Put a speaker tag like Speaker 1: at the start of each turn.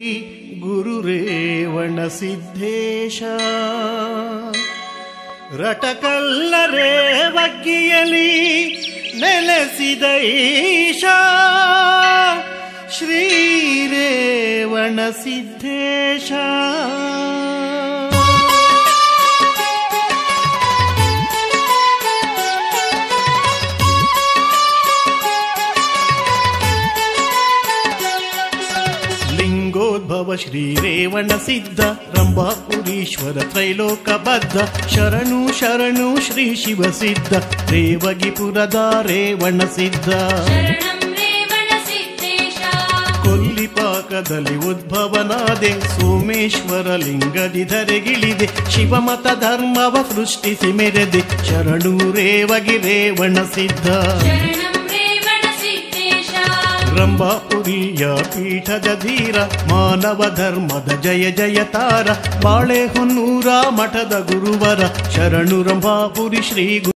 Speaker 1: ಗುರುರೇವಣ ಸಿದ್ಧೇಶ ರಟಕಲ್ಲರೇ ವಗ್ಗಿಯಲಿ ನೆಲೆಸಿದ ಈಶ ಶ್ರೀರೇವಣ ಸಿದ್ಧೇಶ ಲಿಂಗೋದ್ಭವ ಶ್ರೀರೇವಣ ಸಿದ್ಧ ರಂಭಾಪುರೀಶ್ವರ ತ್ರೈಲೋಕ ಬದ್ಧ ಶರಣು ಶರಣು ಶ್ರೀ ಶಿವ ಸಿದ್ಧ ದೇವಗಿಪುರದ ರೇವಣ ಸಿದ್ಧ
Speaker 2: ಶರಣಂ ರೇವಣ ಸಿದ್ದೇಶ
Speaker 1: ಕೊಲ್ಲಿಪಾಕದಲ್ಲಿ ಉದ್ಭವನಾದೆ ಸೋಮೇಶ್ವರ ಲಿಂಗದಿ ಧರೆಗಿಳಿದೆ ಶಿವಮತ ಧರ್ಮವ ಸೃಷ್ಟಿಸಿ ಮೆರೆದೆ ಶರಣು ರೇವಗಿ ರೇವಣ ಸಿದ್ಧ
Speaker 2: ಶರಣಂ ರೇವಣ ಸಿದ್ದೇಶ
Speaker 1: ರಂಭಾಪುರಿಯ ಪೀಠದ ಧೀರ ಮಾನವ ಧರ್ಮದ ಜಯ ಜಯತಾರ ಬಾಳೆಹೊನ್ನೂರ ಮಠದ ಗುರುವರ ಶರಣು ರಂಭಾಪುರಿ ಶ್ರೀ